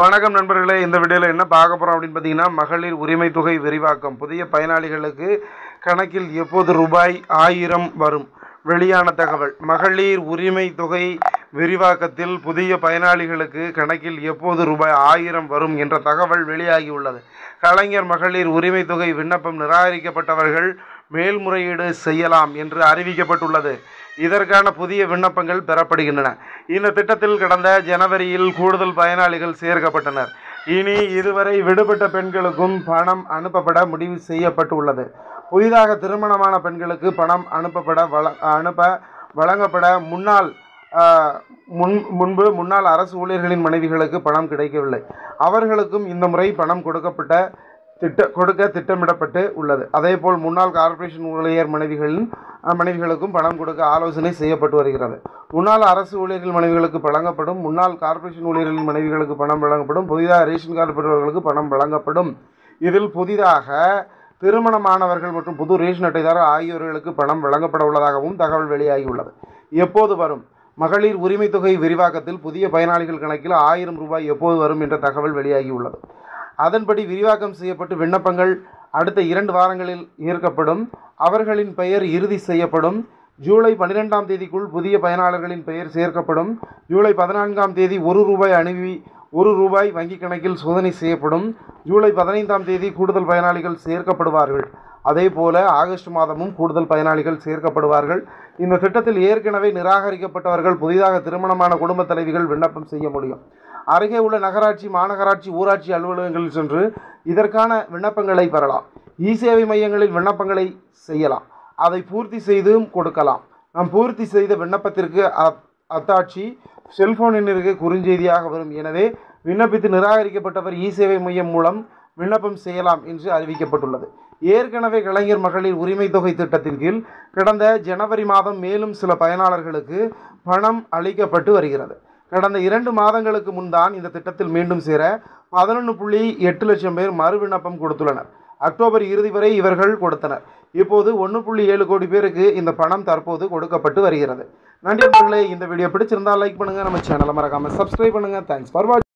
வணக்கம் நண்பர்களே இந்த வீடியோவில் என்ன பார்க்க போகிறோம் அப்படின்னு பார்த்தீங்கன்னா மகளிர் உரிமை தொகை விரிவாக்கம் புதிய பயனாளிகளுக்கு கணக்கில் எப்போது ரூபாய் ஆயிரம் வரும் வெளியான தகவல் மகளிர் உரிமை தொகை விரிவாக்கத்தில் புதிய பயனாளிகளுக்கு கணக்கில் எப்போது ரூபாய் ஆயிரம் வரும் என்ற தகவல் வெளியாகியுள்ளது கலைஞர் மகளிர் உரிமை தொகை விண்ணப்பம் நிராகரிக்கப்பட்டவர்கள் மேல்முறையீடு செய்யலாம் என்று அறிவிக்கப்பட்டுள்ளது இதற்கான புதிய விண்ணப்பங்கள் பெறப்படுகின்றன இந்த திட்டத்தில் கடந்த ஜனவரியில் கூடுதல் பயனாளிகள் சேர்க்கப்பட்டனர் இனி இதுவரை விடுபட்ட பெண்களுக்கும் பணம் அனுப்பப்பட முடிவு செய்யப்பட்டுள்ளது புதிதாக திருமணமான பெண்களுக்கு பணம் அனுப்பப்பட வழ அனுப்ப வழங்கப்பட முன்னாள் ஆஹ், முன் முன்பு முன்னாள் அரசு ஊழியர்களின் மனைவிகளுக்கு பணம் கிடைக்கவில்லை அவர்களுக்கும் இந்த முறை பணம் கொடுக்கப்பட்ட திட்ட கொடுக்க திட்டமிடப்பட்டு உள்ளது அதேபோல் முன்னாள் கார்ப்பரேஷன் ஊழியர் மனைவிகளின் அஹ், மனைவிகளுக்கும் பணம் கொடுக்க ஆலோசனை செய்யப்பட்டு வருகிறது முன்னாள் அரசு ஊழியர்கள் மனைவிகளுக்கு வழங்கப்படும் முன்னாள் கார்ப்பரேஷன் ஊழியர்களின் மனைவிகளுக்கு பணம் வழங்கப்படும் புதிதாக ரேஷன் கார்டு பெற்றவர்களுக்கு பணம் வழங்கப்படும் இதில் புதிதாக திருமணமானவர்கள் மற்றும் புது ரேஷன் அட்டைதாரர் ஆகியோர்களுக்கு பணம் வழங்கப்பட உள்ளதாகவும் தகவல் வெளியாகியுள்ளது எப்போது வரும் மகளிர் உரிமை தொகை விரிவாக்கத்தில் புதிய பயனாளிகள் கணக்கில் ஆயிரம் ரூபாய் எப்போது வரும் என்ற தகவல் வெளியாகியுள்ளது அதன்படி விரிவாக்கம் செய்யப்பட்டு விண்ணப்பங்கள் அடுத்த இரண்டு வாரங்களில் ஏற்கப்படும் அவர்களின் பெயர் இறுதி செய்யப்படும் ஜூலை பன்னிரெண்டாம் தேதிக்குள் புதிய பயனாளர்களின் பெயர் சேர்க்கப்படும் ஜூலை பதினான்காம் தேதி ஒரு ரூபாய் அணுவி ஒரு ரூபாய் வங்கிக் கணக்கில் சோதனை செய்யப்படும் ஜூலை பதினைந்தாம் தேதி கூடுதல் பயனாளிகள் சேர்க்கப்படுவார்கள் அதேபோல ஆகஸ்ட் மாதமும் கூடுதல் பயனாளிகள் சேர்க்கப்படுவார்கள் இந்த திட்டத்தில் ஏற்கனவே நிராகரிக்கப்பட்டவர்கள் புதிதாக திருமணமான குடும்பத் தலைவிகள் விண்ணப்பம் செய்ய முடியும் அருகே உள்ள நகராட்சி மாநகராட்சி ஊராட்சி அலுவலகங்களில் சென்று இதற்கான விண்ணப்பங்களை பெறலாம் இ சேவை மையங்களில் விண்ணப்பங்களை செய்யலாம் அதை பூர்த்தி செய்தும் கொடுக்கலாம் நாம் பூர்த்தி செய்த விண்ணப்பத்திற்கு அத்- அத்தாட்சி செல்போன் எண்ணிற்கு குறுஞ்செய்தியாக வரும் எனவே விண்ணப்பித்து நிராகரிக்கப்பட்டவர் இ சேவை மையம் மூலம் விண்ணப்பம் செய்யலாம் என்று அறிவிக்கப்பட்டுள்ளது ஏற்கனவே கலைஞர் மகளிர் உரிமை தொகை திட்டத்தின் கீழ் கடந்த ஜனவரி மாதம் மேலும் சில பயனாளர்களுக்கு பணம் அளிக்கப்பட்டு வருகிறது கடந்த இரண்டு மாதங்களுக்கு முன்தான் இந்த திட்டத்தில் மீண்டும் சேர பதினொன்று புள்ளி எட்டு லட்சம் பேர் மறு விண்ணப்பம் கொடுத்துள்ளனர் அக்டோபர் இறுதி வரை இவர்கள் கொடுத்தனர் இப்போது ஒன்று புள்ளி ஏழு கோடி பேருக்கு இந்த பணம் தற்போது கொடுக்கப்பட்டு வருகிறது நன்றி நண்பர்களே இந்த வீடியோ பிடிச்சிருந்தால் லைக் பண்ணுங்கள் நம்ம சேனலை மறக்காமல் சப்ஸ்கிரைப் பண்ணுங்கள் தேங்க்ஸ் ஃபார் வாட்சிங்